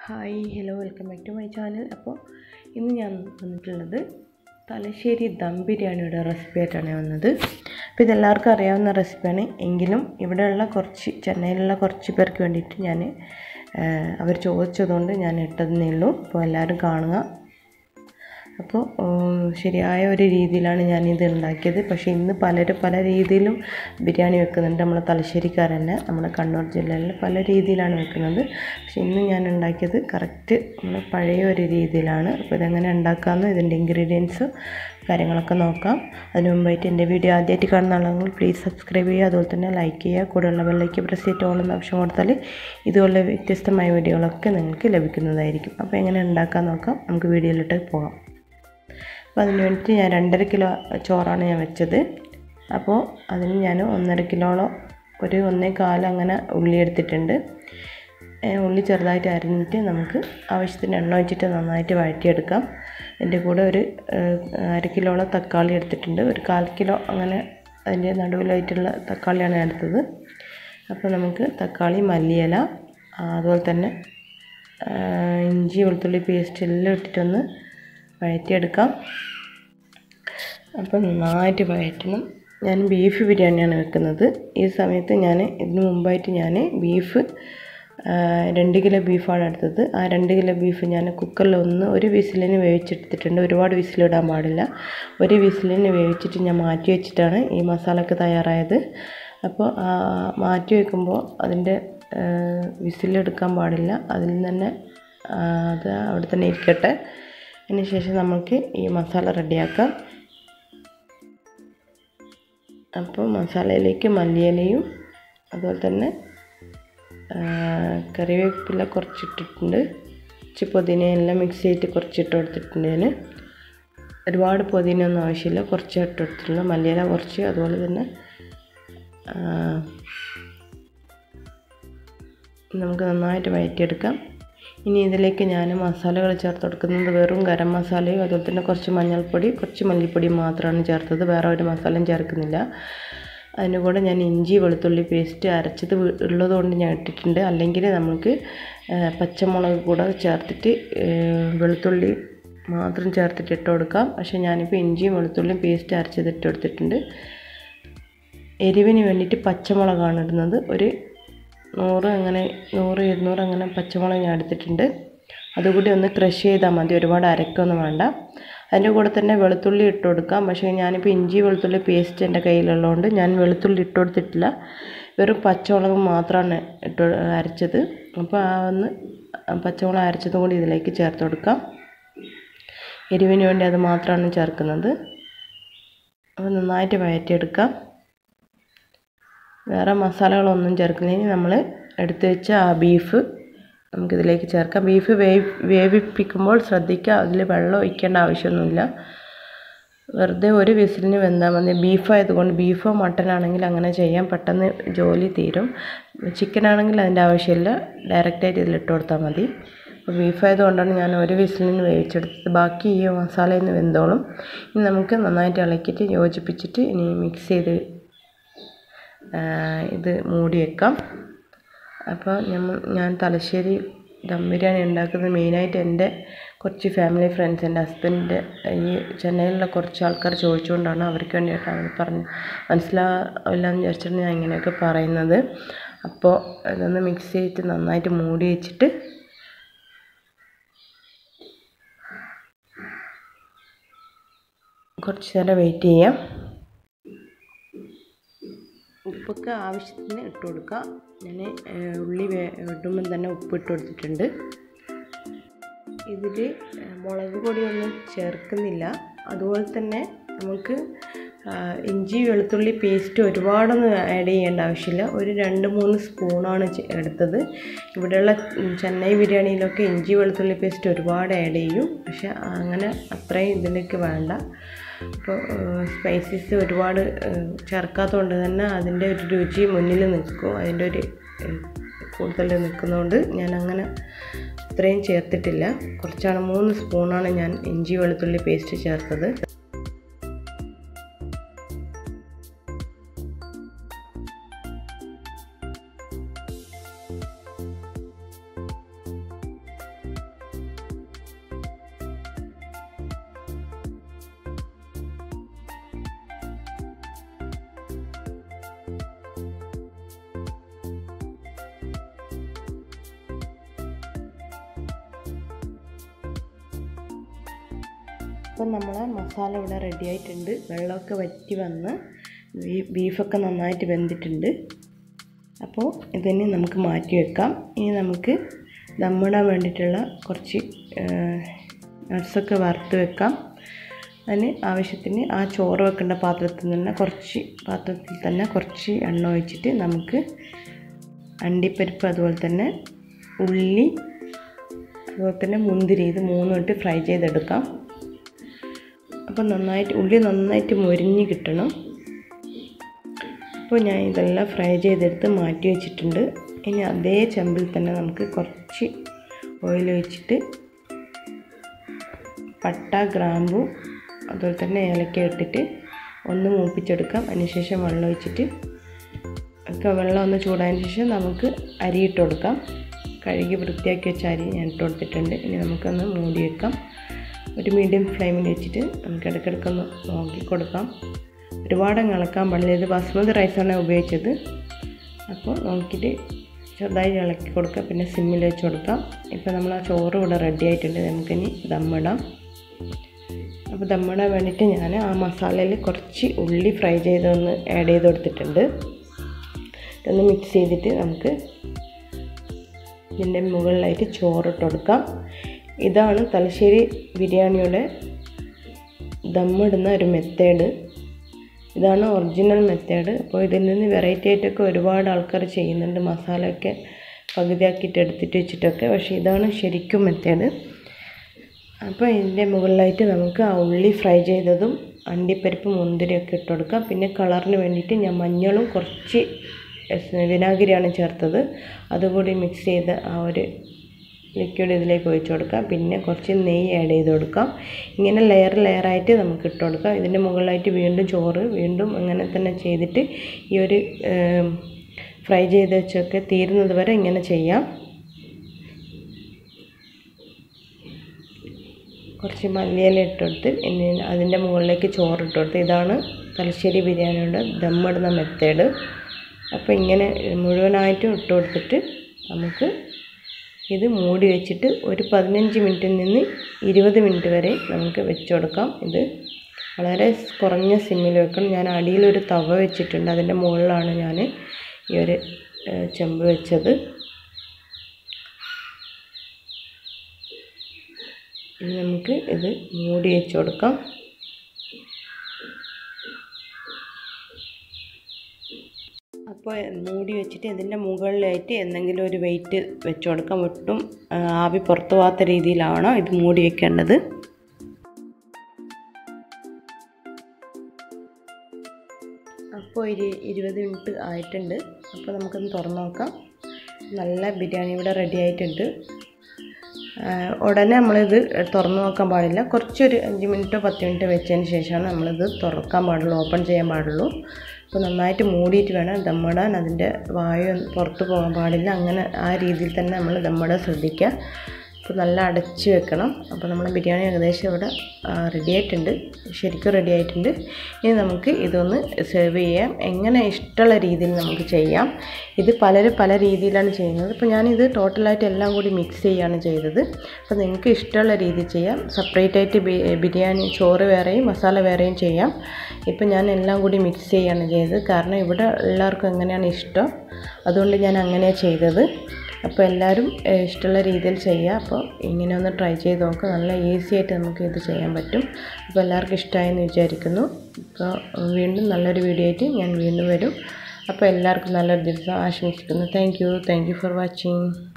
hi hello welcome back to my channel അപ്പോൾ ഇന്ന് ഞാൻ വന്നിട്ടുള്ളത് തലശ്ശേരി ദം ബിരിയാണിയുടെ റെസിപ്പി ആയിട്ടാണ് ഞാൻ വന്നത് അപ്പോൾ ഇതെല്ലാവർക്കും അറിയാവുന്ന റെസിപ്പിയാണ് എങ്കിലും ഇവിടെയുള്ള കുറച്ച് ചെന്നൈയിലുള്ള കുറച്ച് പേർക്ക് വേണ്ടിയിട്ട് ഞാൻ അവർ ചോദിച്ചതുകൊണ്ട് ഞാൻ ഇട്ടതെന്നേ ഉള്ളൂ അപ്പോൾ എല്ലാവരും കാണുക അപ്പോൾ ശരിയായ ഒരു രീതിയിലാണ് ഞാനിത് ഉണ്ടാക്കിയത് പക്ഷേ ഇന്ന് പലരും പല രീതിയിലും ബിരിയാണി വെക്കുന്നുണ്ട് നമ്മളെ തലശ്ശേരിക്കാർ തന്നെ നമ്മളെ കണ്ണൂർ ജില്ലയിൽ പല രീതിയിലാണ് വെക്കുന്നത് പക്ഷേ ഇന്ന് ഞാൻ ഉണ്ടാക്കിയത് കറക്റ്റ് നമ്മൾ പഴയ ഒരു രീതിയിലാണ് അപ്പോൾ ഇതെങ്ങനെ ഉണ്ടാക്കാമെന്ന് ഇതിൻ്റെ ഇൻഗ്രീഡിയൻസ് കാര്യങ്ങളൊക്കെ നോക്കാം അതിന് മുമ്പായിട്ട് എൻ്റെ വീഡിയോ ആദ്യമായിട്ട് കാണുന്ന ആളെങ്കിൽ പ്ലീസ് സബ്സ്ക്രൈബ് ചെയ്യുക അതുപോലെ തന്നെ ലൈക്ക് ചെയ്യുക കൂടെയുള്ള ബെല്ലൈക്ക് പ്രസ് ചെയ്തിട്ട് ഓൾ എന്ന ഓപ്ഷൻ കൊടുത്താൽ ഇതുപോലെ വ്യത്യസ്തമായ വീഡിയോകളൊക്കെ നിങ്ങൾക്ക് ലഭിക്കുന്നതായിരിക്കും അപ്പോൾ എങ്ങനെ ഉണ്ടാക്കാൻ നോക്കാം നമുക്ക് വീഡിയോയിലിട്ട് പോകാം അപ്പോൾ അതിന് വേണ്ടിയിട്ട് ഞാൻ രണ്ടര കിലോ ചോറാണ് ഞാൻ വെച്ചത് അപ്പോൾ അതിന് ഞാൻ ഒന്നര കിലോളം ഒരു ഒന്നേ കാലം അങ്ങനെ ഉള്ളി എടുത്തിട്ടുണ്ട് ഉള്ളി ചെറുതായിട്ട് അരിഞ്ഞിട്ട് നമുക്ക് ആവശ്യത്തിന് എണ്ണ ഒഴിച്ചിട്ട് നന്നായിട്ട് വഴറ്റിയെടുക്കാം എൻ്റെ കൂടെ ഒരു അര കിലോളം തക്കാളി എടുത്തിട്ടുണ്ട് ഒരു കാൽ കിലോ അങ്ങനെ അതിൻ്റെ നടുവിലായിട്ടുള്ള തക്കാളിയാണ് എടുത്തത് അപ്പോൾ നമുക്ക് തക്കാളി മല്ലിയില അതുപോലെ തന്നെ ഇഞ്ചി വെളുത്തുള്ളി പേസ്റ്റ് എല്ലാം ഇട്ടിട്ടൊന്ന് വഴറ്റിയെടുക്കാം അപ്പം നന്നായിട്ട് വഴറ്റണം ഞാൻ ബീഫ് ബിരിയാണിയാണ് വെക്കുന്നത് ഈ സമയത്ത് ഞാൻ ഇതിന് മുമ്പായിട്ട് ഞാൻ ബീഫ് രണ്ട് കിലോ ബീഫാണ് എടുത്തത് ആ രണ്ട് കിലോ ബീഫ് ഞാൻ കുക്കറിൽ ഒന്ന് ഒരു വിസിലിന് വേവിച്ചെടുത്തിട്ടുണ്ട് ഒരുപാട് വിസിലിടാൻ പാടില്ല ഒരു വിസിലിന് വേവിച്ചിട്ട് ഞാൻ മാറ്റി വെച്ചിട്ടാണ് ഈ മസാലക്ക് തയ്യാറായത് അപ്പോൾ മാറ്റി വെക്കുമ്പോൾ അതിൻ്റെ വിസിലെടുക്കാൻ പാടില്ല അതിൽ തന്നെ അത് അവിടെ തന്നെ ഇരിക്കട്ടെ അതിന് ശേഷം നമുക്ക് ഈ മസാല റെഡിയാക്കാം അപ്പോൾ മസാലയിലേക്ക് മല്ലിയിലയും അതുപോലെ തന്നെ കറിവേപ്പില കുറച്ചിട്ടിട്ടുണ്ട് കുറച്ച് പുതിനയെല്ലാം മിക്സ് ചെയ്തിട്ട് കുറച്ചിട്ട് കൊടുത്തിട്ടുണ്ട് ഞാൻ ഒരുപാട് പുതിനയൊന്നും ആവശ്യമില്ല കുറച്ച് ഇട്ട് കൊടുത്തിട്ടുള്ളൂ മല്ലിയില കുറച്ച് അതുപോലെ തന്നെ നമുക്ക് നന്നായിട്ട് വഴറ്റിയെടുക്കാം ഇനി ഇതിലേക്ക് ഞാൻ മസാലകൾ ചേർത്ത് കൊടുക്കുന്നത് വെറും ഗരം മസാലയും അതുപോലെ തന്നെ കുറച്ച് മഞ്ഞൾപ്പൊടി കുറച്ച് മല്ലിപ്പൊടി മാത്രമാണ് ചേർത്തത് വേറെ ഒരു മസാലയും ചേർക്കുന്നില്ല അതിന് കൂടെ ഞാൻ ഇഞ്ചി വെളുത്തുള്ളി പേസ്റ്റ് അരച്ചത് ഉള്ളതുകൊണ്ട് ഞാൻ ഇട്ടിട്ടുണ്ട് അല്ലെങ്കിൽ നമുക്ക് പച്ചമുളക് കൂടെ ചേർത്തിട്ട് വെളുത്തുള്ളി മാത്രം ചേർത്തിട്ട് ഇട്ട് കൊടുക്കാം പക്ഷേ ഞാനിപ്പോൾ ഇഞ്ചിയും വെളുത്തുള്ളിയും പേസ്റ്റ് അരച്ചത് ഇട്ട് കൊടുത്തിട്ടുണ്ട് എരിവിന് വേണ്ടിയിട്ട് പച്ചമുളകാണ് ഇടുന്നത് ഒരു നൂറ് അങ്ങനെ നൂറ് ഇരുന്നൂറ് അങ്ങനെ പച്ചമുളക് ഞാൻ എടുത്തിട്ടുണ്ട് അതുകൂടി ഒന്ന് ക്രഷ് ചെയ്താൽ മതി ഒരുപാട് അരക്കൊന്നും വേണ്ട അതിൻ്റെ കൂടെ തന്നെ വെളുത്തുള്ളി ഇട്ട് കൊടുക്കാം പക്ഷേ ഞാനിപ്പോൾ ഇഞ്ചി വെളുത്തുള്ളി പേസ്റ്റ് എൻ്റെ കയ്യിലുള്ളതുകൊണ്ട് ഞാൻ വെളുത്തുള്ളി ഇട്ട് കൊടുത്തിട്ടില്ല വെറും പച്ചമുളക് മാത്രമാണ് ഇട്ട് അരച്ചത് അപ്പോൾ ആ ഒന്ന് പച്ചമുളക് അരച്ചതും കൂടി ഇതിലേക്ക് ചേർത്ത് കൊടുക്കാം എരിവിന് വേണ്ടി അത് മാത്രമാണ് ചേർക്കുന്നത് അപ്പോൾ നന്നായിട്ട് വഴറ്റിയെടുക്കാം വേറെ മസാലകളൊന്നും ചേർക്കുന്നില്ല നമ്മൾ എടുത്ത് വെച്ച ആ ബീഫ് നമുക്കിതിലേക്ക് ചേർക്കാം ബീഫ് വേവി വേവിപ്പിക്കുമ്പോൾ ശ്രദ്ധിക്കുക അതിൽ വെള്ളം ഒഴിക്കേണ്ട ആവശ്യമൊന്നുമില്ല വെറുതെ ഒരു വിസിലിന് വെന്താൽ മതി ബീഫായതുകൊണ്ട് ബീഫോ മട്ടൻ ആണെങ്കിൽ അങ്ങനെ ചെയ്യാം പെട്ടെന്ന് ജോലി തീരും ചിക്കൻ ആണെങ്കിൽ അതിൻ്റെ ആവശ്യമില്ല ഡയറക്റ്റായിട്ട് ഇതിലിട്ട് കൊടുത്താൽ മതി അപ്പോൾ ബീഫായതുകൊണ്ടാണ് ഞാൻ ഒരു വിസിലിന് വേവിച്ചെടുത്തത് ബാക്കി ഈ മസാലയിൽ നിന്ന് വെന്തോളും ഇനി നമുക്ക് നന്നായിട്ട് ഇളക്കിയിട്ട് യോജിപ്പിച്ചിട്ട് ഇനി മിക്സ് ചെയ്ത് ഇത് മൂടി വെക്കാം അപ്പോൾ നമ്മൾ ഞാൻ തലശ്ശേരി ദം ബിരിയാണി ഉണ്ടാക്കുന്നത് മെയിനായിട്ട് എൻ്റെ കുറച്ച് ഫാമിലി ഫ്രണ്ട്സ് എൻ്റെ ഹസ്ബൻഡിൻ്റെ ഈ ചെന്നൈയിലുള്ള കുറച്ച് ആൾക്കാർ ചോദിച്ചുകൊണ്ടാണ് അവർക്ക് വേണ്ടിയിട്ടാണ് പറഞ്ഞ് മനസ്സിലാവില്ല എന്ന് വിചാരിച്ചിട്ട് ഞാൻ ഇങ്ങനെയൊക്കെ പറയുന്നത് അപ്പോൾ ഇതൊന്ന് മിക്സ് ചെയ്തിട്ട് നന്നായിട്ട് മൂടി വെച്ചിട്ട് കുറച്ച് നേരം വെയിറ്റ് ചെയ്യാം ഉപ്പൊക്കെ ആവശ്യത്തിന് ഇട്ട് കൊടുക്കുക ഞാൻ ഉള്ളി ഇടുമ്പം തന്നെ ഉപ്പ് ഇട്ട് കൊടുത്തിട്ടുണ്ട് ഇതിൽ മുളക് പൊടിയൊന്നും ചേർക്കുന്നില്ല അതുപോലെ തന്നെ നമുക്ക് ഇഞ്ചി വെളുത്തുള്ളി പേസ്റ്റ് ഒരുപാടൊന്നും ആഡ് ചെയ്യേണ്ട ആവശ്യമില്ല ഒരു രണ്ട് മൂന്ന് സ്പൂണാണ് എടുത്തത് ഇവിടെയുള്ള ചെന്നൈ ബിരിയാണിയിലൊക്കെ ഇഞ്ചി വെളുത്തുള്ളി പേസ്റ്റ് ഒരുപാട് ആഡ് ചെയ്യും പക്ഷെ അങ്ങനെ അത്രയും ഇതിലേക്ക് വേണ്ട അപ്പോൾ സ്പൈസസ് ഒരുപാട് ചേർക്കാത്തതുകൊണ്ട് തന്നെ അതിൻ്റെ ഒരു രുചി മുന്നിൽ നിൽക്കും അതിൻ്റെ ഒരു കൂടുതൽ നിൽക്കുന്നതുകൊണ്ട് ഞാൻ അങ്ങനെ അത്രയും ചേർത്തിട്ടില്ല കുറച്ചാണ് മൂന്ന് സ്പൂണാണ് ഞാൻ ഇഞ്ചി വെളുത്തുള്ളി പേസ്റ്റ് ചേർത്തത് അപ്പം നമ്മളെ മസാല ഇവിടെ റെഡി ആയിട്ടുണ്ട് വെള്ളമൊക്കെ വറ്റി വന്ന് ബീ- ബീഫൊക്കെ നന്നായിട്ട് വെന്തിട്ടുണ്ട് അപ്പോൾ ഇതിനെ നമുക്ക് മാറ്റി വെക്കാം ഇനി നമുക്ക് ദമ്മിടാൻ വേണ്ടിയിട്ടുള്ള കുറച്ച് നട്ട്സൊക്കെ വറുത്ത് വെക്കാം അതിന് ആവശ്യത്തിന് ആ ചോറ് വെക്കേണ്ട പാത്രത്തിൽ തന്നെ കുറച്ച് പാത്രത്തിൽ തന്നെ കുറച്ച് എണ്ണ ഒഴിച്ചിട്ട് നമുക്ക് അണ്ടിപ്പരിപ്പ് അതുപോലെ തന്നെ ഉള്ളി അതുപോലെ തന്നെ മുന്തിരി ഇത് മൂന്നും ഇട്ട് ഫ്രൈ ചെയ്തെടുക്കാം അപ്പോൾ നന്നായിട്ട് ഉള്ളി നന്നായിട്ട് മൊരിഞ്ഞ് കിട്ടണം അപ്പോൾ ഞാൻ ഇതെല്ലാം ഫ്രൈ ചെയ്തെടുത്ത് മാറ്റി വെച്ചിട്ടുണ്ട് ഇനി അതേ ചെമ്പിൽ തന്നെ നമുക്ക് കുറച്ച് ഓയിൽ ഒഴിച്ചിട്ട് പട്ട ഗ്രാമ്പു അതുപോലെ തന്നെ ഏലക്ക ഇട്ടിട്ട് ഒന്ന് മൂപ്പിച്ചെടുക്കാം അതിനുശേഷം വെള്ളം ഒഴിച്ചിട്ട് ഒക്കെ വെള്ളം ഒന്ന് ചൂടായതിന് ശേഷം നമുക്ക് അരി ഇട്ട് കൊടുക്കാം കഴുകി വൃത്തിയാക്കി വെച്ച അരി ഞാൻ ഇട്ട് കൊടുത്തിട്ടുണ്ട് ഇനി നമുക്കൊന്ന് മൂടി വെക്കാം ഒരു മീഡിയം ഫ്ലെയിമിൽ വെച്ചിട്ട് നമുക്ക് ഇടയ്ക്കിടയ്ക്കൊന്ന് നോക്കി കൊടുക്കാം ഒരുപാട് അങ്ങ് ഇളക്കാൻ പാടില്ല ഇത് ബസ്മതി റൈസാണ് ഉപയോഗിച്ചത് അപ്പോൾ നോക്കിയിട്ട് ചെറുതായി ഇളക്കി കൊടുക്കുക പിന്നെ സിമ്മിൽ വെച്ച് കൊടുക്കാം ഇപ്പോൾ നമ്മൾ ആ ചോറ് ഇവിടെ റെഡി ആയിട്ടുണ്ട് നമുക്കിനി ദമ്മിടാം അപ്പോൾ ദമ്മിടാൻ വേണ്ടിയിട്ട് ഞാൻ ആ മസാലയിൽ കുറച്ച് ഉള്ളി ഫ്രൈ ചെയ്തൊന്ന് ആഡ് ചെയ്ത് കൊടുത്തിട്ടുണ്ട് ഇതൊന്ന് മിക്സ് ചെയ്തിട്ട് നമുക്ക് ഇതിൻ്റെ മുകളിലായിട്ട് ചോറിട്ട് കൊടുക്കാം ഇതാണ് തലശ്ശേരി ബിരിയാണിയുടെ ദമ്മിടുന്ന ഒരു മെത്തേഡ് ഇതാണ് ഒറിജിനൽ മെത്തേഡ് അപ്പോൾ ഇതിൽ നിന്ന് വെറൈറ്റി ആയിട്ടൊക്കെ ഒരുപാട് ആൾക്കാർ ചെയ്യുന്നുണ്ട് മസാലയൊക്കെ പകുതിയാക്കിയിട്ട് എടുത്തിട്ട് വെച്ചിട്ടൊക്കെ പക്ഷേ ഇതാണ് ശരിക്കും മെത്തേഡ് അപ്പോൾ ഇതിൻ്റെ മുകളിലായിട്ട് നമുക്ക് ആ ഉള്ളി ഫ്രൈ ചെയ്തതും അണ്ടിപ്പരിപ്പ് മുന്തിരിയൊക്കെ ഇട്ട് കൊടുക്കാം പിന്നെ കളറിന് വേണ്ടിയിട്ട് ഞാൻ മഞ്ഞളും കുറച്ച് എസ് വിനാഗിരിയാണ് ചേർത്തത് അതുകൂടി മിക്സ് ചെയ്ത് ആ ഒരു ലിക്വിഡ് ഇതിലേക്ക് ഒഴിച്ച് കൊടുക്കാം പിന്നെ കുറച്ച് നെയ്യ് ആഡ് ചെയ്ത് കൊടുക്കാം ഇങ്ങനെ ലെയർ ലെയറായിട്ട് നമുക്ക് ഇട്ട് കൊടുക്കാം ഇതിൻ്റെ മുകളിലായിട്ട് വീണ്ടും ചോറ് വീണ്ടും അങ്ങനെ തന്നെ ചെയ്തിട്ട് ഈ ഒരു ഫ്രൈ ചെയ്ത് വെച്ചൊക്കെ തീരുന്നത് വരെ ഇങ്ങനെ ചെയ്യാം കുറച്ച് മല്ലിയില ഇട്ടെടുത്ത് ഇനി അതിൻ്റെ മുകളിലേക്ക് ചോറ് ഇട്ട് കൊടുത്ത് ഇതാണ് തലശ്ശേരി ബിരിയാണിയുടെ ദമ്മിടുന്ന മെത്തേഡ് അപ്പോൾ ഇങ്ങനെ മുഴുവനായിട്ടും ഇട്ട് കൊടുത്തിട്ട് നമുക്ക് ഇത് മൂടി വെച്ചിട്ട് ഒരു പതിനഞ്ച് മിനിറ്റിൽ നിന്ന് ഇരുപത് മിനിറ്റ് വരെ നമുക്ക് വെച്ച് കൊടുക്കാം ഇത് വളരെ കുറഞ്ഞ സിമ്മിൽ വെക്കണം ഞാൻ അടിയിലൊരു തവ വെച്ചിട്ടുണ്ട് അതിൻ്റെ മുകളിലാണ് ഞാൻ ഈ ഒരു ഏഹ്, ചെമ്പ് വെച്ചത് ഇനി നമുക്ക് ഇത് മൂടി വെച്ച് കൊടുക്കാം അപ്പോൾ മൂടി വെച്ചിട്ട് ഇതിൻ്റെ മുകളിലായിട്ട് എന്തെങ്കിലും ഒരു വെയിറ്റ് വെച്ച് കൊടുക്കാം ഒട്ടും ആ, ആവി പുറത്തു പോകാത്ത രീതിയിലാണ് ഇത് മൂടി വെക്കേണ്ടത് അപ്പോൾ ഒരു ഇരുപത് മിനിറ്റ് ആയിട്ടുണ്ട് അപ്പോൾ നമുക്കൊന്ന് തുറന്ന് നോക്കാം നല്ല ബിരിയാണി ഇവിടെ റെഡി ആയിട്ടുണ്ട് ആ, ഉടനെ നമ്മളിത് തുറന്ന് നോക്കാൻ പാടില്ല കുറച്ചൊരു അഞ്ച് മിനിറ്റോ പത്ത് മിനിറ്റോ വെച്ചതിന് ശേഷമാണ് നമ്മളിത് തുറക്കാൻ പാടുള്ളൂ ഓപ്പൺ ചെയ്യാൻ പാടുള്ളൂ അപ്പോൾ നന്നായിട്ട് മൂടിയിട്ട് വേണം ദമ്മിടാൻ അതിൻ്റെ വായു പുറത്ത് പോകാൻ പാടില്ല അങ്ങനെ ആ രീതിയിൽ തന്നെ നമ്മൾ ദമ്മിടാൻ ശ്രദ്ധിക്കുക അപ്പോൾ നല്ല അടച്ച് വെക്കണം അപ്പോൾ നമ്മൾ ബിരിയാണി ഏകദേശം ഇവിടെ റെഡി ആയിട്ടുണ്ട് ശരിക്കും റെഡി ആയിട്ടുണ്ട് ഇനി നമുക്ക് ഇതൊന്ന് സെർവ് ചെയ്യാം എങ്ങനെ ഇഷ്ടമുള്ള രീതിയിൽ നമുക്ക് ചെയ്യാം ഇത് പലരും പല രീതിയിലാണ് ചെയ്യുന്നത് അപ്പോൾ ഞാനിത് ടോട്ടലായിട്ട് എല്ലാം കൂടി മിക്സ് ചെയ്യുകയാണ് ചെയ്തത് അപ്പോൾ നിങ്ങൾക്ക് ഇഷ്ടമുള്ള രീതിയിൽ ചെയ്യാം സെപ്പറേറ്റ് ആയിട്ട് ബി- ബിരിയാണി ചോറ് വേറെയും മസാല വേറെയും ചെയ്യാം ഇപ്പോൾ ഞാൻ എല്ലാം കൂടി മിക്സ് ചെയ്യുകയാണ് ചെയ്തത് കാരണം ഇവിടെ എല്ലാവർക്കും എങ്ങനെയാണ് ഇഷ്ടം അതുകൊണ്ട് ഞാൻ അങ്ങനെയാണ് ചെയ്തത് അപ്പോൾ എല്ലാവരും ഏഹ്, ഇഷ്ടമുള്ള രീതിയിൽ ചെയ്യുക അപ്പോൾ ഇങ്ങനെ ഒന്ന് ട്രൈ ചെയ്ത് നോക്കുക നല്ല ഈസി ആയിട്ട് നമുക്ക് ഇത് ചെയ്യാൻ പറ്റും അപ്പോൾ എല്ലാവർക്കും ഇഷ്ടമായെന്ന് വിചാരിക്കുന്നു അപ്പോൾ വീണ്ടും നല്ലൊരു വീഡിയോ ആയിട്ട് ഞാൻ വീണ്ടും വരും അപ്പോൾ എല്ലാവർക്കും നല്ലൊരു ദിവസം ആശംസിക്കുന്നു thank you thank you for watching